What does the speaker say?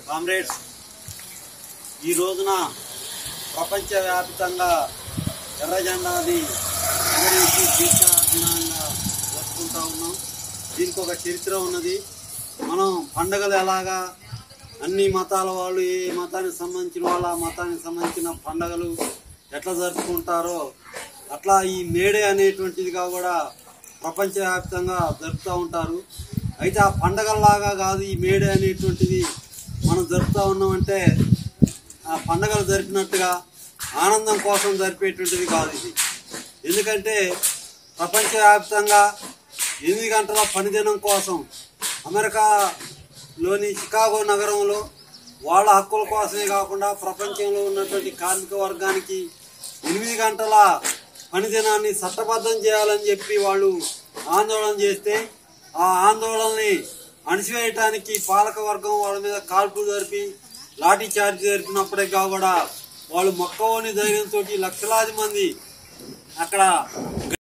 comrades ఈ రోజున ప్రపంచవ్యాప్తంగా ఎర్ర జెండాని ఎగరేసి దీక్షా దినంగా జరుపుకుంటా ఉన్నాం దీనికి ఒక చరిత్ర ఉన్నది మనం పండగలు ఎలాగా అన్ని మతాల వాళ్ళు ఏ మతానికి సంబంధించిన వాళ్ళ ఆ మతానికి సంబంధించిన పండగలు ఎట్లా జరుపుకుంటారో అట్లా ఈ మేడే అనేటువంటిదిగా కూడా ప్రపంచవ్యాప్తంగా జరుపుతూ ఉంటారు అయితే ఆ పండగల్లాగా కాదు ఈ మేడే అనేటువంటిది మనం జరుపుతూ ఉన్నామంటే ఆ పండగలు జరిపినట్టుగా ఆనందం కోసం జరిపేటువంటిది కాదు ఇది ఎందుకంటే ప్రపంచవ్యాప్తంగా ఎనిమిది గంటల పనిదినం కోసం అమెరికాలోని చికాగో నగరంలో వాళ్ళ హక్కుల కోసమే కాకుండా ప్రపంచంలో ఉన్నటువంటి కార్మిక వర్గానికి ఎనిమిది గంటల పనిదినాన్ని చట్టబద్ధం చేయాలని చెప్పి వాళ్ళు ఆందోళన చేస్తే ఆ ఆందోళనని అణిచివేయటానికి పాలక వర్గం వాళ్ళ మీద కాల్పులు జరిపి లాఠీ చార్జ్ జరిపినప్పటికీ కూడా వాళ్ళు మొక్కవని ధైర్యంతో లక్షలాది మంది అక్కడ